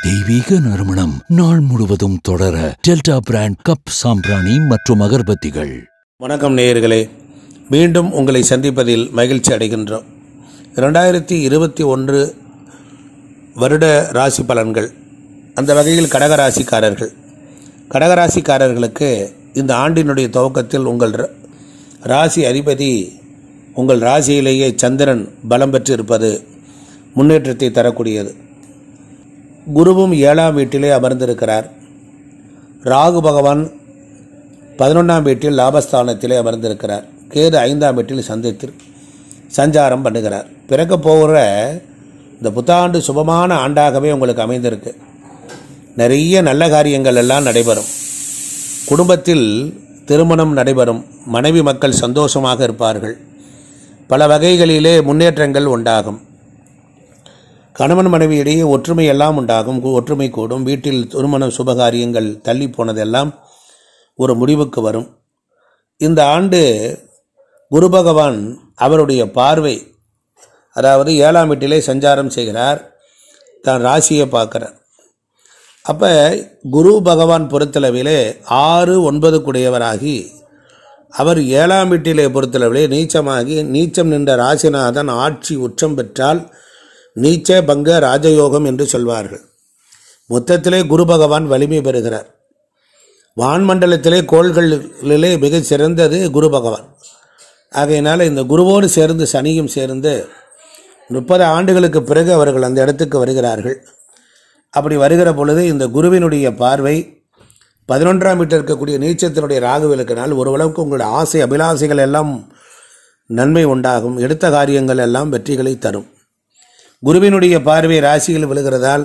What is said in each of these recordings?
தெய்வீக நறுமணம் நாள் முழுவதும் தொடர டெல்டா பிராண்ட் கப் சாம்பிராணி மற்றும் அகர்பத்திகள் வணக்கம் நேயர்களே மீண்டும் உங்களை சந்திப்பதில் மகிழ்ச்சி அடைகின்றோம் ரெண்டாயிரத்தி இருபத்தி ஒன்று வருட ராசி பலன்கள் அந்த வகையில் கடகராசிக்காரர்கள் கடகராசிக்காரர்களுக்கு இந்த ஆண்டினுடைய துவக்கத்தில் உங்கள் ர- ராசி அதிபதி உங்கள் ராசியிலேயே சந்திரன் பலம் பெற்று இருப்பது முன்னேற்றத்தை தரக்கூடியது குருவும் ஏழாம் வீட்டிலே அமர்ந்திருக்கிறார் ராகு பகவான் பதினொன்றாம் வீட்டில் லாபஸ்தானத்திலே அமர்ந்திருக்கிறார் கேது ஐந்தாம் வீட்டில் சந்தித்து சஞ்சாரம் பண்ணுகிறார் பிறக்க போகிற இந்த புத்தாண்டு சுபமான ஆண்டாகவே உங்களுக்கு அமைந்திருக்கு நிறைய நல்ல காரியங்கள் எல்லாம் நடைபெறும் குடும்பத்தில் திருமணம் நடைபெறும் மனைவி மக்கள் சந்தோஷமாக இருப்பார்கள் பல வகைகளிலே முன்னேற்றங்கள் உண்டாகும் கணவன் மனைவியிடையே ஒற்றுமை எல்லாம் உண்டாகும் கு- ஒற்றுமை கூடும் வீட்டில் திருமண சுபகாரியங்கள் தள்ளி போனதெல்லாம் ஒரு முடிவுக்கு வரும் இந்த ஆண்டு குரு பகவான் அவருடைய பார்வை அதாவது ஏழாம் வீட்டிலே சஞ்சாரம் செய்கிறார் தான் ராசியை பார்க்குறார் அப்போ குரு பகவான் பொறுத்தளவிலே ஆறு ஒன்பது குடையவராகி அவர் ஏழாம் வீட்டிலே பொறுத்தளவிலே நீச்சமாகி நீச்சம் நின்ற ராசிநாதன் ஆட்சி உச்சம் பெற்றால் நீச்ச பங்க ராஜயோகம் என்று சொல்வார்கள் மொத்தத்திலே குரு பகவான் வலிமை பெறுகிறார் வான்மண்டலத்திலே கோள்களிலே மிகச் சிறந்தது குரு பகவான் ஆகையினால் இந்த குருவோடு சேர்ந்து சனியும் சேர்ந்து முப்பது ஆண்டுகளுக்கு பிறகு அவர்கள் அந்த இடத்துக்கு வருகிறார்கள் அப்படி வருகிற பொழுது இந்த குருவினுடைய பார்வை பதினொன்றாம் வீட்டில் இருக்கக்கூடிய நீச்சத்தினுடைய ராகு விளக்கினால் ஓரளவுக்கு உங்களுடைய ஆசை அபிலாசைகள் எல்லாம் நன்மை உண்டாகும் எடுத்த காரியங்கள் எல்லாம் வெற்றிகளை தரும் குருவினுடைய பார்வை ராசியில் விழுகிறதால்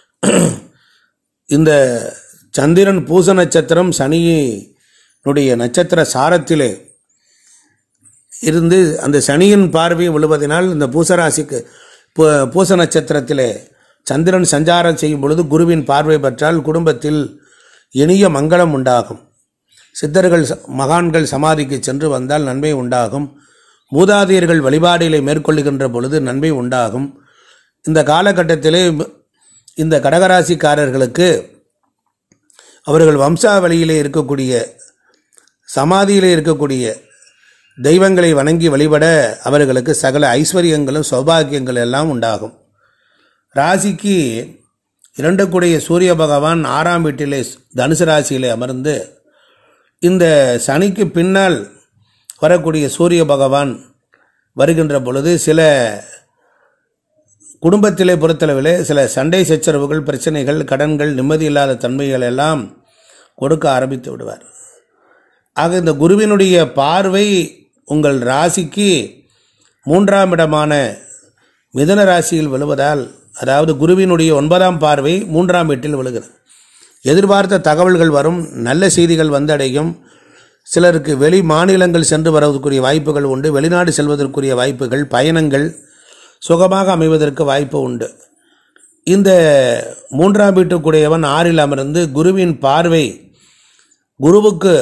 இந்த சந்திரன் பூச நட்சத்திரம் சனியினுடைய நட்சத்திர சாரத்திலே இருந்து அந்த சனியின் பார்வை விழுவதனால் இந்த பூசராசிக்கு பூ- பூச நட்சத்திரத்திலே சந்திரன் சஞ்சாரம் செய்யும் பொழுது குருவின் பார்வை பெற்றால் குடும்பத்தில் இனிய மங்களம் உண்டாகும் சித்தர்கள் ச- மகான்கள் சமாதிக்கு சென்று வந்தால் நன்மை உண்டாகும் மூதாதையர்கள் வழிபாடுகளை மேற்கொள்ளுகின்ற பொழுது நன்மை உண்டாகும் இந்த காலகட்டத்திலே இந்த கடகராசிக்காரர்களுக்கு அவர்கள் வம்சாவளியிலே இருக்கக்கூடிய சமாதியிலே இருக்கக்கூடிய தெய்வங்களை வணங்கி வழிபட அவர்களுக்கு சகல ஐஸ்வர்யங்களும் சௌபாகியங்கள் எல்லாம் உண்டாகும் ராசிக்கு இரண்டு கூடிய சூரிய பகவான் ஆறாம் வீட்டிலே தனுசு ராசியிலே அமர்ந்து இந்த சனிக்கு பின்னால் வரக்கூடிய சூரிய பகவான் வருகின்ற பொழுது சில குடும்பத்திலே பொறுத்தளவிலே சில சண்டை சச்சரவுகள் பிரச்சனைகள் கடன்கள் நிம்மதி இல்லாத தன்மைகள் எல்லாம் கொடுக்க ஆரம்பித்து விடுவார் ஆக இந்த குருவினுடைய பார்வை உங்கள் ராசிக்கு மூன்றாம் இடமான மிதன ராசியில் விழுவதால் அதாவது குருவினுடைய ஒன்பதாம் பார்வை மூன்றாம் வீட்டில் விழுகிறது எதிர்பார்த்த தகவல்கள் வரும் நல்ல செய்திகள் வந்தடையும் சிலருக்கு வெளி மாநிலங்கள் சென்று வருவதற்குரிய வாய்ப்புகள் உண்டு வெளிநாடு செல்வதற்குரிய வாய்ப்புகள் பயணங்கள் சுகமாக அமைவதற்கு வாய்ப்பு உண்டு இந்த மூன்றாம் வீட்டுக்குடையவன் ஆறில் அமர்ந்து குருவின் பார்வை குருவுக்கு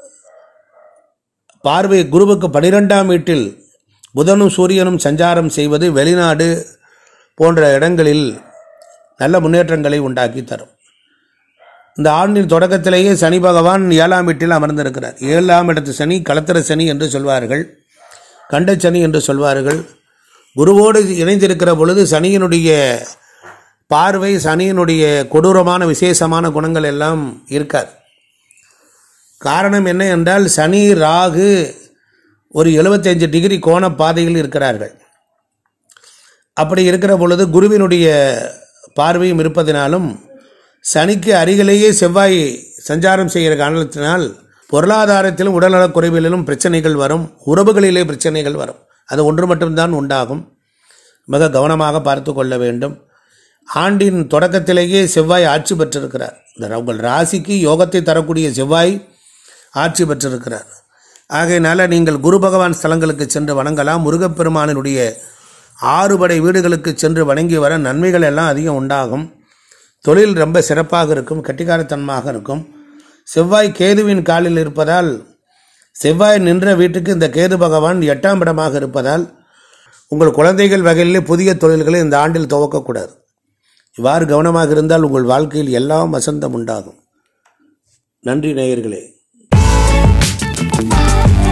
பார்வை குருவுக்கு பனிரெண்டாம் வீட்டில் புதனும் சூரியனும் சஞ்சாரம் செய்வது வெளிநாடு போன்ற இடங்களில் நல்ல முன்னேற்றங்களை உண்டாக்கி தரும் இந்த ஆண்டின் தொடக்கத்திலேயே சனி பகவான் ஏழாம் வீட்டில் அமர்ந்திருக்கிறார் ஏழாம் இடத்து சனி களத்திர சனி என்று சொல்வார்கள் கண்ட சனி என்று சொல்வார்கள் குருவோடு இணைந்திருக்கிற பொழுது சனியினுடைய பார்வை சனியினுடைய கொடூரமான விசேஷமான குணங்கள் எல்லாம் இருக்காது காரணம் என்ன என்றால் சனி ராகு ஒரு 75 டிகிரி கோண பாதையில் இருக்கிறார்கள் அப்படி இருக்கிற பொழுது குருவினுடைய பார்வையும் இருப்பதினாலும் சனிக்கு அருகிலேயே செவ்வாய் சஞ்சாரம் செய்கிற காரணத்தினால் பொருளாதாரத்திலும் உடல்நலக் குறைவிலும் பிரச்சனைகள் வரும் உறவுகளிலே பிரச்சனைகள் வரும் அது ஒன்று மட்டும்தான் உண்டாகும் மிக கவனமாக பார்த்து கொள்ள வேண்டும் ஆண்டின் தொடக்கத்திலேயே செவ்வாய் ஆட்சி பெற்றிருக்கிறார் இந்த உங்கள் ராசிக்கு யோகத்தை தரக்கூடிய செவ்வாய் ஆட்சி பெற்றிருக்கிறார் ஆகையினால நீங்கள் குரு பகவான் ஸ்தலங்களுக்கு சென்று வணங்கலாம் முருகப்பெருமானினுடைய ஆறுபடை வீடுகளுக்கு சென்று வணங்கி வர நன்மைகள் எல்லாம் அதிகம் உண்டாகும் தொழில் ரொம்ப சிறப்பாக இருக்கும் கட்டிக்காரத்தனமாக இருக்கும் செவ்வாய் கேதுவின் காலில் இருப்பதால் செவ்வாய் நின்ற வீட்டுக்கு இந்த கேது பகவான் எட்டாம் இடமாக இருப்பதால் உங்கள் குழந்தைகள் வகையிலே புதிய தொழில்களை இந்த ஆண்டில் துவக்கக்கூடாது இவ்வாறு கவனமாக இருந்தால் உங்கள் வாழ்க்கையில் எல்லாம் வசந்தம் உண்டாகும் நன்றி நேயர்களே